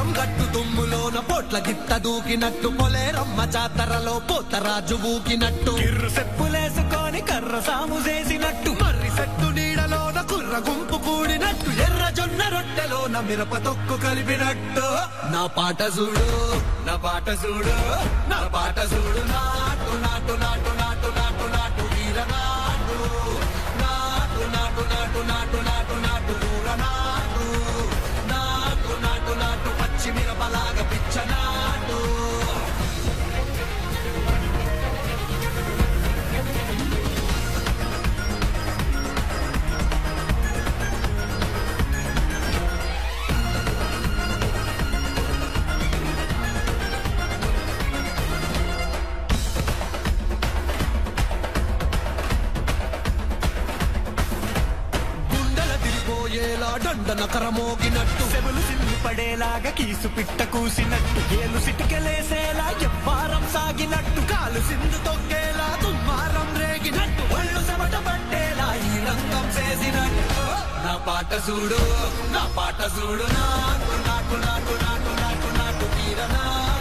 పోచారం గట్టు దుమ్ములోన పోట్ల గిట్ట దూకినట్టు పొలేరమ్మ జాతరలో పోతరాజు ఊకినట్టు కిర్రు సెప్పులేసుకొని కర్ర సాము చేసినట్టు మర్రి చెట్టు నీడలోన కుర్ర గుంపు కూడినట్టు ఎర్ర జొన్న రొట్టెలోన మిరప తొక్కు కలిపినట్టు నా పాట చూడు నా పాట చూడు నా పాట చూడు నాటు నాటు నాటు నాటు నాటు నాటు వీర నాటు నాటు నాటు నాటు నాటు నాటు నాటు దూర నాటు నాటు నాటు నాటు పచ్చి మిరపలాగా పిచ్చ నాటు గుండెల తిరిపోయేలా దండన కరమోగినట్టు సెవులు సిల్లు పడేలాగా కీసు పిట్ట కూసినట్టు ఏలు సిటికెలేసేలా ఎవ్వారం సాగినట్టు కాలు సింధు తొక్కేలా దుమ్మారం రేగినట్టు ఒళ్ళు చెమట పట్టేలా ఈ రంగం చేసినట్టు నా పాట చూడు నా పాట చూడు నాకు నాకు నాకు నాకు నాకు నాకు తీర నాకు